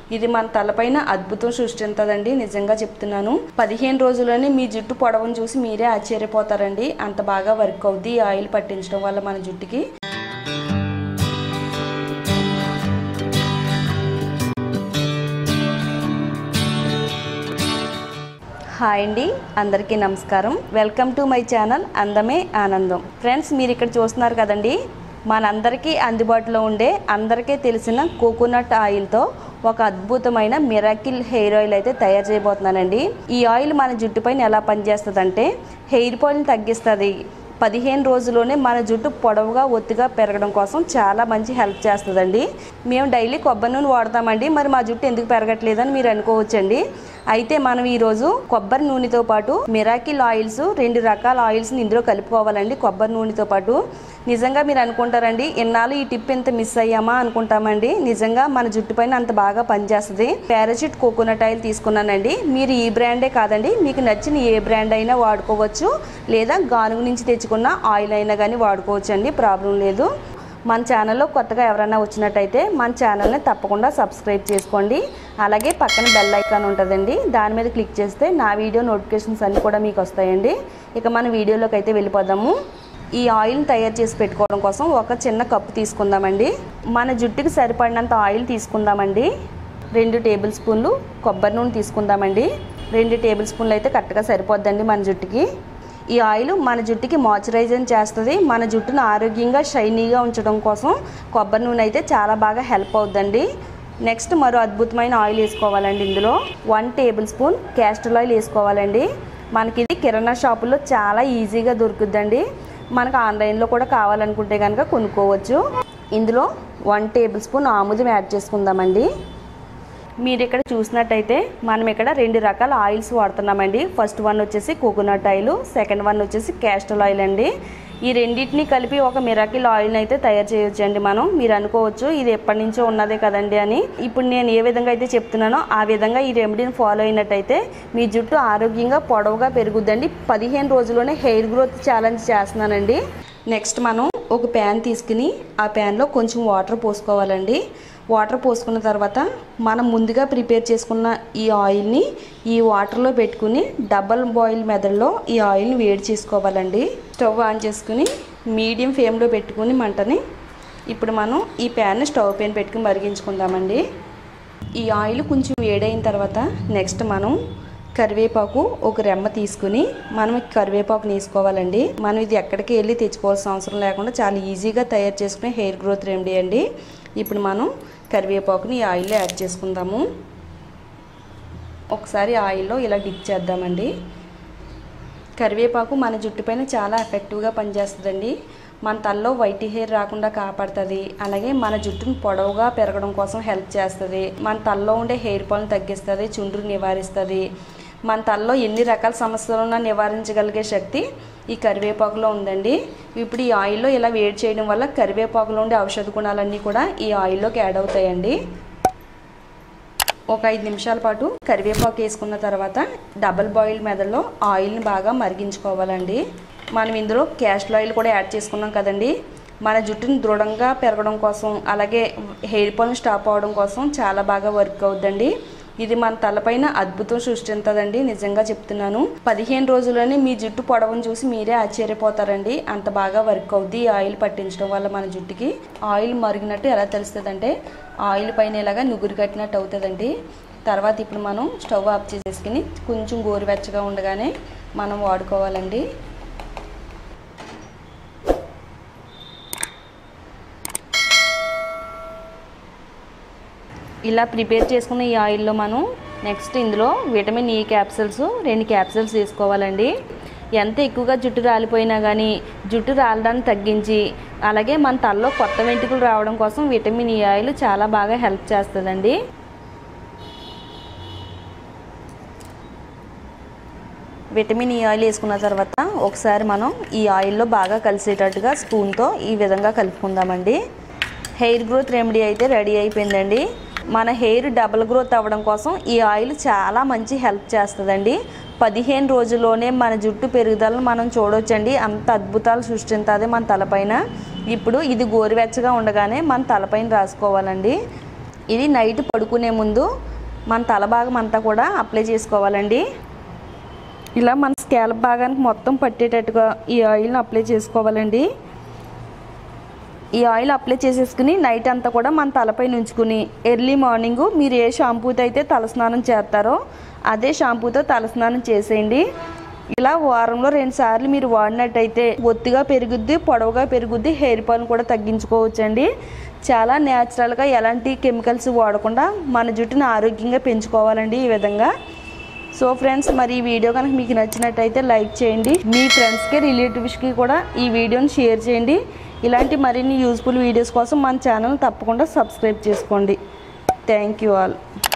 ఇది మన తలపైన అద్భుతం సృష్టించదండి నిజంగా చెప్తున్నాను పదిహేను రోజుల్లోనే మీ జుట్టు పొడవును చూసి మీరే ఆశ్చర్యపోతారండి అంత బాగా వర్క్ అవుద్ది ఈ ఆయిల్ పట్టించడం వల్ల మన జుట్టుకి హాయ్ అండి అందరికీ నమస్కారం వెల్కమ్ టు మై ఛానల్ అందమే ఆనందం ఫ్రెండ్స్ మీరు ఇక్కడ చూస్తున్నారు కదండి మనందరికీ అందుబాటులో ఉండే అందరికీ తెలిసిన కోకోనట్ ఆయిల్తో ఒక అద్భుతమైన మిరాకిల్ హెయిర్ ఆయిల్ అయితే తయారు చేయబోతున్నానండి ఈ ఆయిల్ మన జుట్టుపైన ఎలా పనిచేస్తుందంటే హెయిర్ ఫాల్ని తగ్గిస్తుంది పదిహేను రోజుల్లోనే మన జుట్టు పొడవుగా ఒత్తిగా పెరగడం కోసం చాలా మంచి హెల్ప్ చేస్తుందండి మేము డైలీ కొబ్బరి నూనె వాడతామండి మరి మా జుట్టు ఎందుకు పెరగట్లేదని మీరు అనుకోవచ్చండి అయితే మనం ఈరోజు కొబ్బరి నూనెతో పాటు మిరాకిల్ ఆయిల్స్ రెండు రకాల ఆయిల్స్ని ఇందులో కలుపుకోవాలండి కొబ్బరి నూనెతో పాటు నిజంగా మీరు అనుకుంటారండి ఎన్నాళ్ళు ఈ టిప్ ఎంత మిస్ అయ్యామా అనుకుంటామండి నిజంగా మన జుట్టు పైన అంత బాగా పనిచేస్తుంది పారాషూట్ కోకోనట్ ఆయిల్ తీసుకున్నానండి మీరు ఈ బ్రాండే కాదండి మీకు నచ్చిన ఏ బ్రాండ్ అయినా వాడుకోవచ్చు లేదా గానుగు నుంచి తెచ్చుకున్న ఆయిల్ అయినా కానీ వాడుకోవచ్చు అండి ప్రాబ్లం లేదు మన ఛానల్లో కొత్తగా ఎవరైనా వచ్చినట్టయితే మన ఛానల్ని తప్పకుండా సబ్స్క్రైబ్ చేసుకోండి అలాగే పక్కన బెల్ ఐకాన్ ఉంటుందండి దాని మీద క్లిక్ చేస్తే నా వీడియో నోటిఫికేషన్స్ అన్నీ కూడా మీకు వస్తాయండి ఇక మన వీడియోలోకి అయితే వెళ్ళిపోదాము ఈ ఆయిల్ని తయారు చేసి పెట్టుకోవడం కోసం ఒక చిన్న కప్పు తీసుకుందామండి మన జుట్టుకి సరిపడినంత ఆయిల్ తీసుకుందామండి రెండు టేబుల్ స్పూన్లు కొబ్బరి నూనె తీసుకుందామండి రెండు టేబుల్ స్పూన్లు అయితే కరెక్ట్గా సరిపోద్దండి మన జుట్టుకి ఈ ఆయిల్ మన జుట్టుకి మాయిశ్చరైజర్ చేస్తుంది మన జుట్టును ఆరోగ్యంగా షైనీగా ఉంచడం కోసం కొబ్బరి నూనె అయితే చాలా బాగా హెల్ప్ అవుద్దండి నెక్స్ట్ మరో అద్భుతమైన ఆయిల్ వేసుకోవాలండి ఇందులో one tablespoon castor oil వేసుకోవాలండి మనకి ఇది కిరాణా షాపుల్లో చాలా ఈజీగా దొరుకుద్దండి మనకు ఆన్లైన్లో కూడా కావాలనుకుంటే కనుక కొనుక్కోవచ్చు ఇందులో వన్ టేబుల్ స్పూన్ ఆముదం యాడ్ చేసుకుందామండి మీరు ఇక్కడ చూసినట్టయితే మనం ఇక్కడ రెండు రకాల ఆయిల్స్ వాడుతున్నామండి ఫస్ట్ వన్ వచ్చేసి కోకోనట్ ఆయిల్ సెకండ్ వన్ వచ్చేసి క్యాస్టర్ ఆయిల్ అండి ఈ రెండింటిని కలిపి ఒక మిరాకిల్ ఆయిల్ని అయితే తయారు చేయొచ్చు అండి మనం మీరు అనుకోవచ్చు ఇది ఎప్పటి నుంచో ఉన్నదే కదండి అని ఇప్పుడు నేను ఏ విధంగా అయితే చెప్తున్నానో ఆ విధంగా ఈ రెమెడీని ఫాలో అయినట్టయితే మీ జుట్టు ఆరోగ్యంగా పొడవుగా పెరుగుద్దండి పదిహేను రోజుల్లోనే హెయిర్ గ్రోత్ ఛాలెంజ్ చేస్తున్నానండి నెక్స్ట్ మనం ఒక ప్యాన్ తీసుకుని ఆ ప్యాన్లో కొంచెం వాటర్ పోసుకోవాలండి వాటర్ పోసుకున్న తర్వాత మనం ముందుగా ప్రిపేర్ చేసుకున్న ఈ ఆయిల్ని ఈ వాటర్లో పెట్టుకుని డబల్ బాయిల్ మెథడ్లో ఈ ఆయిల్ని వేడి చేసుకోవాలండి స్టవ్ ఆన్ చేసుకుని మీడియం ఫ్లేమ్లో పెట్టుకుని మంటని ఇప్పుడు మనం ఈ ప్యాన్ని స్టవ్ పైన పెట్టుకుని మరిగించుకుందామండి ఈ ఆయిల్ కొంచెం వేడైన తర్వాత నెక్స్ట్ మనం కరివేపాకు ఒక రెమ్మ తీసుకుని మనం ఈ కరివేపాకుని వేసుకోవాలండి మనం ఇది ఎక్కడికి వెళ్ళి తెచ్చుకోవాల్సిన అవసరం లేకుండా చాలా ఈజీగా తయారు చేసుకునే హెయిర్ గ్రోత్ రెమెడీ అండి ఇప్పుడు మనం కరివేపాకుని ఈ ఆయిల్లో యాడ్ చేసుకుందాము ఒకసారి ఆయిల్లో ఇలా డిప్ చేద్దామండి కరివేపాకు మన జుట్టు పైన చాలా ఎఫెక్టివ్గా పనిచేస్తుందండి మన తలలో వైట్ హెయిర్ రాకుండా కాపాడుతుంది అలాగే మన జుట్టును పొడవుగా పెరగడం కోసం హెల్ప్ చేస్తుంది మన తలలో ఉండే హెయిర్ ఫాల్ని తగ్గిస్తుంది చుండ్రు నివారిస్తుంది మన తలలో ఎన్ని రకాల సమస్యలున్నా నివారించగలిగే శక్తి ఈ కరివేపాకులో ఉందండి ఇప్పుడు ఈ ఆయిల్లో ఇలా వేడి చేయడం వల్ల కరివేపాకులో ఉండే ఔషధ గుణాలన్నీ కూడా ఈ ఆయిల్లోకి యాడ్ అవుతాయండి ఒక ఐదు నిమిషాల పాటు కరివేపాకు వేసుకున్న తర్వాత డబల్ బాయిల్ మెదడులో ఆయిల్ని బాగా మరిగించుకోవాలండి మనం ఇందులో క్యాస్టర్ ఆయిల్ కూడా యాడ్ చేసుకున్నాం కదండి మన జుట్టుని దృఢంగా పెరగడం కోసం అలాగే హెయిర్ ఫాల్ని స్టాప్ అవ్వడం కోసం చాలా బాగా వర్క్ అవుద్దండి ఇది మన తలపైన అద్భుతం సృష్టించదండి నిజంగా చెప్తున్నాను పదిహేను రోజుల్లోనే మీ జుట్టు పొడవును చూసి మీరే ఆశ్చర్యపోతారండి అంత బాగా వర్క్ అవుద్ది ఈ ఆయిల్ పట్టించడం వల్ల మన జుట్టుకి ఆయిల్ మరిగినట్టు ఎలా తెలుస్తుందంటే ఆయిల్ పైన ఇలాగా నుగురు కట్టినట్టు అవుతుందండి తర్వాత ఇప్పుడు మనం స్టవ్ ఆఫ్ చేసేసుకుని కొంచెం గోరువెచ్చగా ఉండగానే మనం వాడుకోవాలండి ఇలా ప్రిపేర్ చేసుకున్న ఈ ఆయిల్లో మనం నెక్స్ట్ ఇందులో విటమిన్ ఈ క్యాప్సిల్స్ రెండు క్యాప్సిల్స్ తీసుకోవాలండి ఎంత ఎక్కువగా జుట్టు రాలిపోయినా కానీ జుట్టు రాలడాన్ని తగ్గించి అలాగే మన తలలో కొత్త వెంట్రుకలు రావడం కోసం విటమిన్ ఈ ఆయిల్ చాలా బాగా హెల్ప్ చేస్తుందండి విటమిన్ ఈ ఆయిల్ వేసుకున్న తర్వాత ఒకసారి మనం ఈ ఆయిల్లో బాగా కలిసేటట్టుగా స్పూన్తో ఈ విధంగా కలుపుకుందామండి హెయిర్ గ్రోత్ రెమెడీ అయితే రెడీ అయిపోయిందండి మన హెయిర్ డబుల్ గ్రోత్ అవ్వడం కోసం ఈ ఆయిల్ చాలా మంచి హెల్ప్ చేస్తుందండి పదిహేను రోజుల్లోనే మన జుట్టు పెరుగుదలను మనం చూడొచ్చండి అంత అద్భుతాలు సృష్టిస్తుంది మన తలపైన ఇప్పుడు ఇది గోరువెచ్చగా ఉండగానే మన తలపైన రాసుకోవాలండి ఇది నైట్ పడుకునే ముందు మన తల భాగం అంతా కూడా అప్లై చేసుకోవాలండి ఇలా మన స్కాల్ప్ భాగానికి మొత్తం పట్టేటట్టుగా ఈ ఆయిల్ని అప్లై చేసుకోవాలండి ఈ ఆయిల్ అప్లై చేసేసుకుని నైట్ అంతా కూడా మన తలపై ఉంచుకుని ఎర్లీ మార్నింగ్ మీరు ఏ షాంపూతో అయితే తలస్నానం చేస్తారో అదే షాంపూతో తలస్నానం చేసేయండి ఇలా వారంలో రెండు సార్లు మీరు వాడినట్టయితే ఒత్తిగా పెరుగుద్ది పొడవుగా పెరుగుద్ది హెయిర్ ఫాల్ కూడా తగ్గించుకోవచ్చండి చాలా న్యాచురల్గా ఎలాంటి కెమికల్స్ వాడకుండా మన జుట్టుని ఆరోగ్యంగా పెంచుకోవాలండి ఈ విధంగా సో ఫ్రెండ్స్ మరి ఈ వీడియో కనుక మీకు నచ్చినట్టయితే లైక్ చేయండి మీ ఫ్రెండ్స్కి రిలేటివ్స్కి కూడా ఈ వీడియోని షేర్ చేయండి ఇలాంటి మరిన్ని యూస్ఫుల్ వీడియోస్ కోసం మన ఛానల్ తప్పకుండా సబ్స్క్రైబ్ చేసుకోండి థ్యాంక్ యూ ఆల్